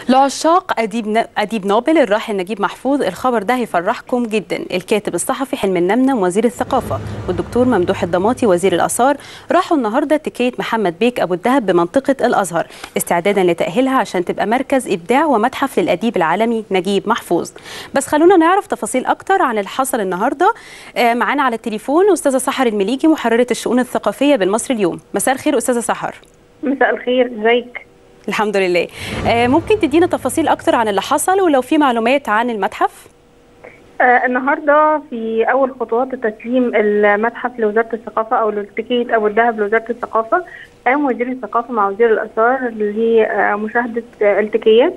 لعشاق أديب ن... أديب نوبل الراحل نجيب محفوظ الخبر ده هيفرحكم جدا الكاتب الصحفي حلمي النمنم وزير الثقافة والدكتور ممدوح الضماطي وزير الآثار راحوا النهاردة تكية محمد بيك أبو الدهب بمنطقة الأزهر استعدادا لتأهيلها عشان تبقى مركز إبداع ومتحف للأديب العالمي نجيب محفوظ بس خلونا نعرف تفاصيل أكتر عن اللي حصل النهاردة آه، معانا على التليفون أستاذة سحر المليجي محررة الشؤون الثقافية بالمصري اليوم مساء الخير أستاذة سحر مساء الخير ازيك الحمد لله آه، ممكن تدينا تفاصيل أكتر عن اللي حصل ولو في معلومات عن المتحف آه النهارده في اول خطوات تسليم المتحف لوزاره الثقافه او لتكيه ابو الدهب لوزاره الثقافه قام وزير الثقافه مع وزير الاثار لمشاهده التكيه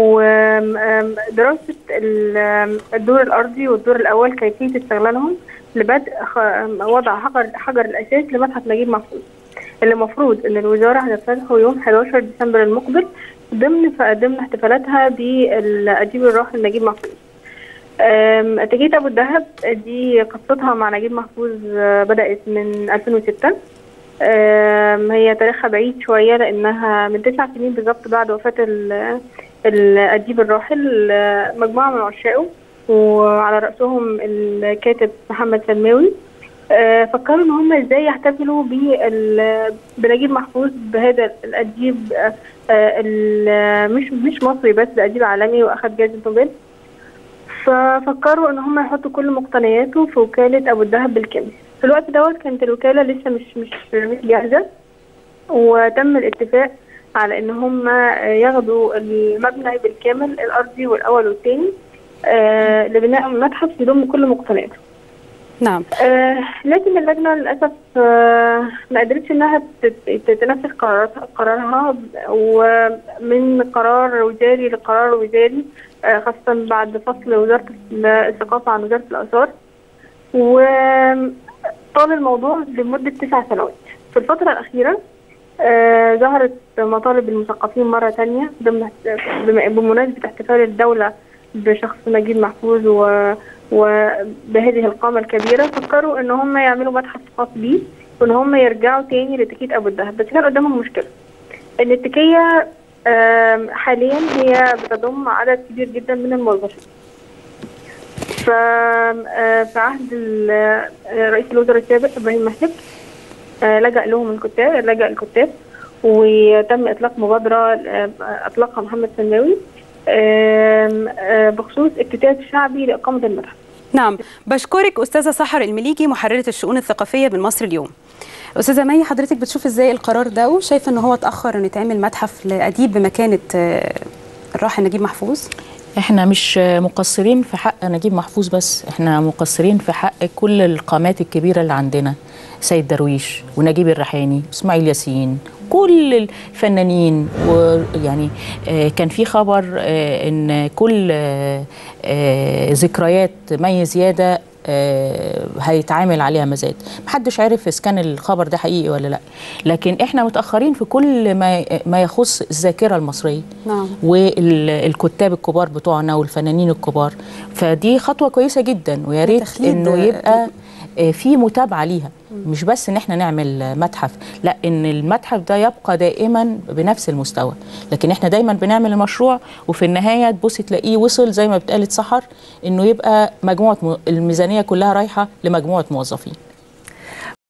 ودراسه الدور الارضي والدور الاول كيفيه استغلالهم لبدء خ- وضع حجر حجر الاساس لمتحف نجيب محفوظ اللي المفروض ان الوزاره هتفتحه يوم 11 ديسمبر المقبل ضمن ضمن احتفالاتها بالاديب الراحل نجيب محفوظ أم، اتجاهية أبو الدهب دي قصتها مع نجيب محفوظ آه، بدأت من 2006 أم، هي تاريخها بعيد شوية لأنها من تسع سنين بالظبط بعد وفاة ال- الأديب الراحل آه، مجموعة من عشاقه وعلى رأسهم الكاتب محمد سلماوي آه، فكروا ان هم ازاي يحتفلوا بال- بنجيب محفوظ بهذا الاديب آه، آه، ال- مش مش مصري بس ده اديب عالمي واخد جائزه نوبل ففكروا ان هم يحطوا كل مقتنياته في وكاله ابو الدهب بالكامل في الوقت دوت كانت الوكاله لسه مش مش مش جاهزه وتم الاتفاق على ان هم ياخدوا المبنى بالكامل الارضي والاول والثاني آه لبناء متحف يضم كل مقتنياته نعم آه لكن اللجنة للأسف آه ما قدرتش إنها تت- تتنفذ قراراتها قرارها ومن قرار وزاري لقرار وزاري آه خاصة بعد فصل وزارة الثقافة عن وزارة الآثار وطال الموضوع لمدة تسع سنوات في الفترة الأخيرة آه ظهرت مطالب المثقفين مرة تانية ضمن بم- بمناسبة احتفال الدولة بشخص نجيب محفوظ و وبهذه القامة الكبيرة فكروا ان هم يعملوا متحف خاص بيه وان هم يرجعوا تاني لتكية ابو الدهب بس كان قدامهم مشكلة ان التكية آم، حاليا هي بتضم عدد كبير جدا من الموظفين ف آه، في عهد ال- آه، رئيس الوزراء السابق ابراهيم محلب آه، لجأ لهم الكتاب لجأ الكتاب وتم اطلاق مبادرة آه، اطلقها محمد سلماوي آم، آه، بخصوص اكتتاب شعبي لإقامة المتحف نعم بشكرك أستاذة سحر المليجي محررة الشؤون الثقافية بالمصري اليوم أستاذة مي حضرتك بتشوف إزاي القرار ده وشايفة إن هو اتأخر إن يتعمل متحف لأديب بمكانة آه، الراحل نجيب محفوظ احنا مش مقصرين في حق نجيب محفوظ بس احنا مقصرين في حق كل القامات الكبيرة اللي عندنا سيد درويش ونجيب الريحاني واسماعيل ياسين كل الفنانين ويعني آه، كان في خبر آه، ان كل آه، آه، ذكريات مي زياده آه، هيتعامل عليها مزاد محدش عارف اذا كان الخبر ده حقيقي ولا لا لكن احنا متاخرين في كل ما ما يخص الذاكره المصريه نعم. والكتاب الكبار بتوعنا والفنانين الكبار فدي خطوه كويسه جدا ويا ريت وتخليد انه يبقى آه، في متابعه ليها مش بس ان احنا نعمل متحف لا ان المتحف ده يبقى دائما بنفس المستوى لكن احنا دايما بنعمل المشروع وفي النهايه تبص تلاقيه وصل زي ما بتقالت سحر انه يبقى مجموعه م- الميزانيه كلها رايحه لمجموعه موظفين